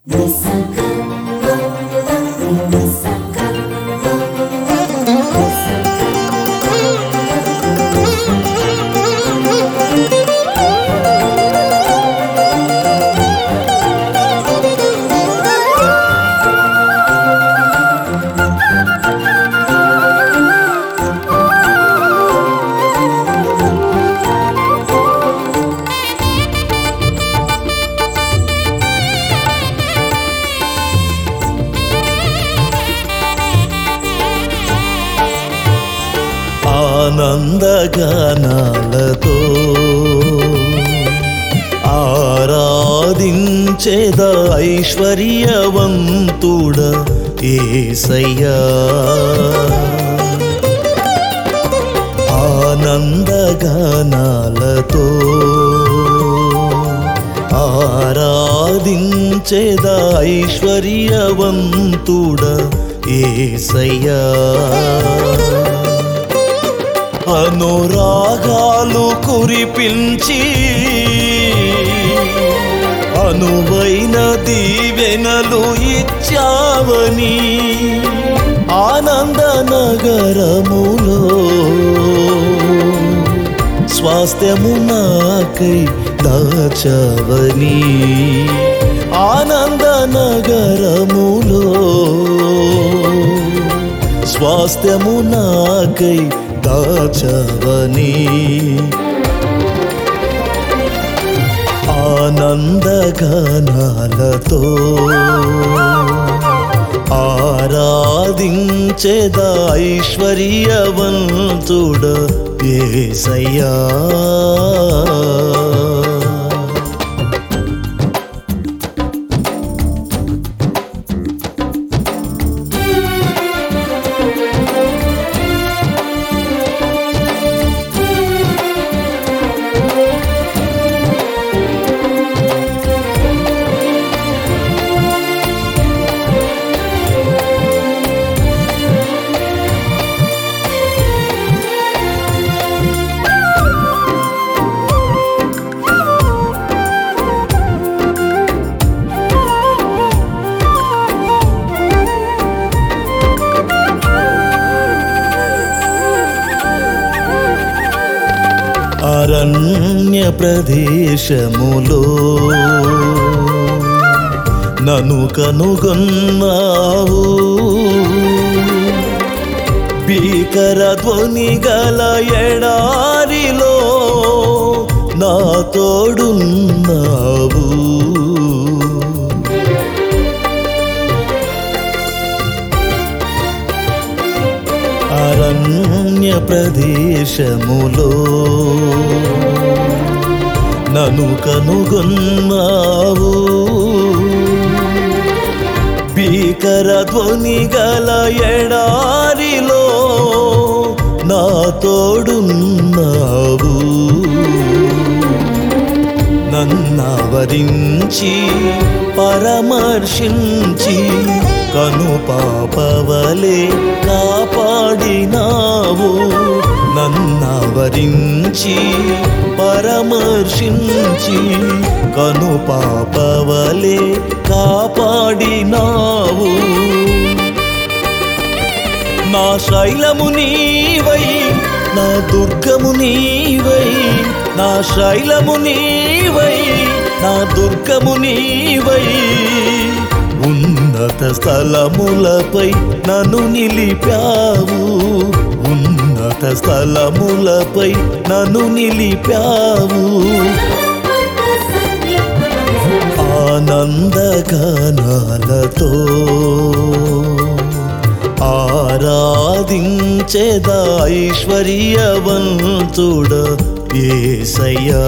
ఆనందగానాలతో ఆరాధించేద ఐశ్వర్యవంతుడ ఏసయ్యా ఆనందగానాలతో ఆరాధించేద ఐశ్వర్యవంతుడ ఏసయ్యా అనురాగాలు కురిపించి అనువైన దీవెనలు ఇచ్చావని ఆనంద నగరములో స్వాస్థ్యము నాకై దాచవని ఆనంద నగరములో స్వాస్థ్యము నాకై దాచవని ఆనందగానాలతో ఆరాధించేద ఐశ్వర్యవంతుడ ఏసయ్యా అరణ్య ప్రదేశములో నను కనుగొన్నావు భీకర ధ్వని గల ఎడారిలో నా తోడున్నావు అరణ్య ప్రదేశములో నను కనుగొన్నావు భీకర ధ్వని గల ఎడారిలో నా తోడున్నావు నన్నవరించి పరమర్శించి కను పాపవలే కాపాడినావు నన్నవరించి పరమర్శించి కను పాపవలే కాపాడినావు నా శైలము నీవై నా దుర్గము నీవై నా శైలము నీవై నా దుర్గము నీవై ఉన్నత స్థలములపై నన్ను నిలిపావు ఉన్నత స్థలములపై నన్ను నిలిపావు ఆనందగానాలతో ఆరాధించేద ఐశ్వర్యవంతుడ ఏసయ్యా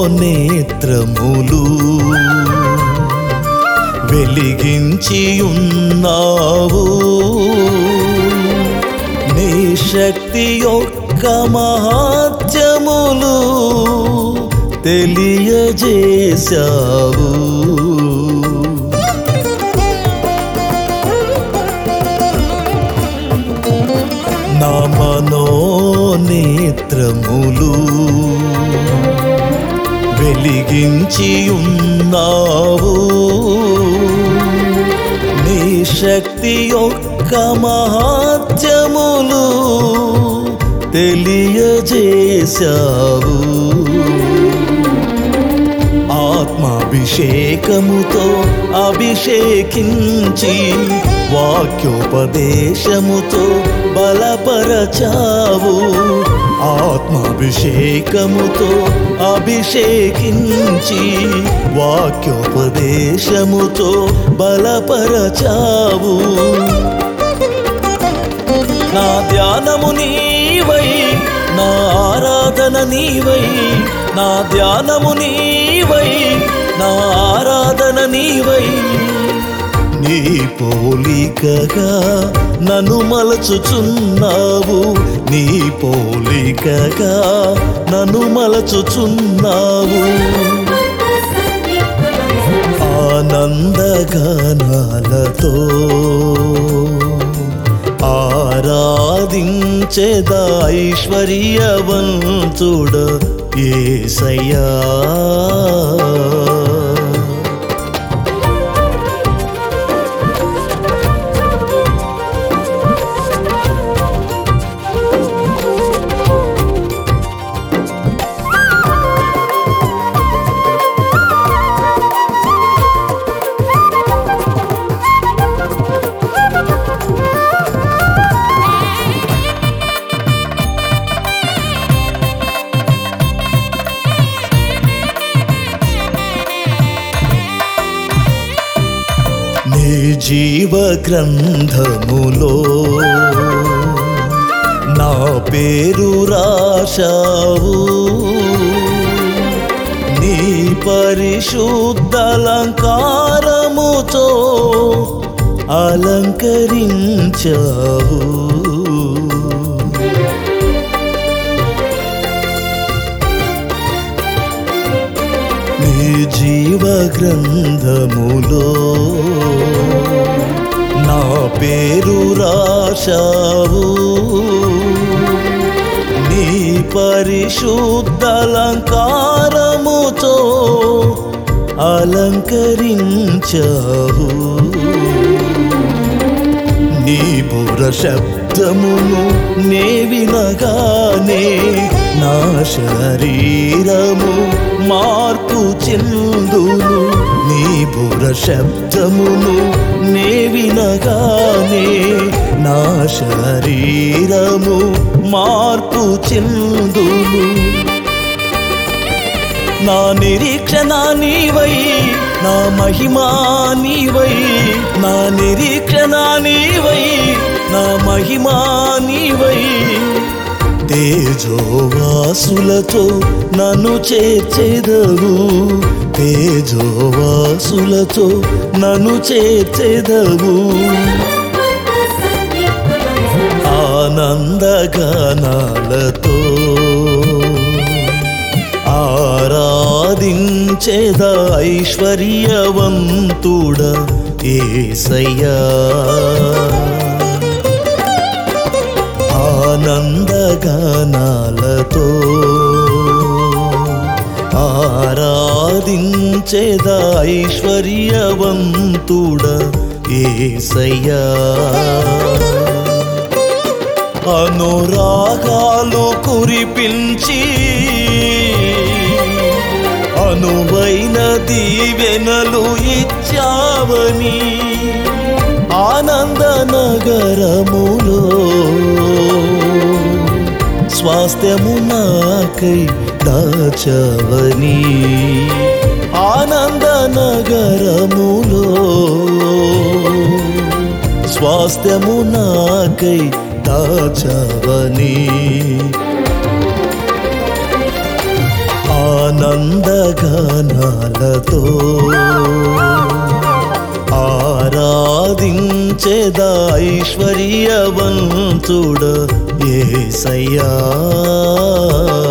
నేత్రములు వెలిగించి ఉన్నావు నీ శక్తి యొక్క మహాత్యములు తెలియజేశావు నా మనోనేత్రములు వెలిగించి ఉన్నావు నీ శక్తి యొక్క మహాత్యములు తెలియజేశావు ఆత్మాభిషేకముతో అభిషేకించి వాక్యోపదేశముతో బలపరచావు ఆత్మాభిషేకముతో అభిషేకించి వాక్యోపదేశముతో బలపరచావు నా ధ్యానము నీవై నా ఆరాధన నీవై నా ధ్యానము నీవై నా ఆరాధన నీవై నీ పోలికగా నన్ను మలచుచున్నావు నీ పోలికగా నన్ను మలచుచున్నావు ఆనందగానాలతో ఆరాధించేదా ఐశ్వర్యవంతుడ ఏసయ్యా నీ జీవ గ్రంథములో నా పేరు రాశావు నీ పరిశుద్ధలంకారముతో అలంకరించావు నీ జీవ గ్రంథములో నా పేరు రాశావు నీ పరిశుద్ధలంకారముతో అలంకరించావు నీ బుర శబ్దమును నే వినగానే నా శరీరము మార్పు చెందును నీ బుర శబ్దమును నే వినగానే నా శరీరము మార్పు చెందును నా నిరీక్షణ నీవై నా మహిమా నీవై నా నిరీక్షణ నీవై నా మహిమా నీవై తేజోవాసులతో నన్ను చేర్చెదవు తేజోవాసులతో నన్ను చేర్చెదవు ఆనందగానాలతో ఆరాధించేద ఐశ్వర్యవంతుడ ఏసయ్యా ఆనందగానాలతో ఆరాధించేద ఐశ్వర్యవంతుడ ఏసయ్యా అనురాగాలు కురిపించి అనువైన దీవెనలు ఇచ్చావని ఆనంద నగరములో స్వాస్థ్యము నాకై దాచవని ఆనంద నగరములో స్వాస్థ్యము నాకై దాచవని ఆనందగానాలతో ఆరాధించేదా ఐశ్వర్యవంతుడ ఏసయ్యా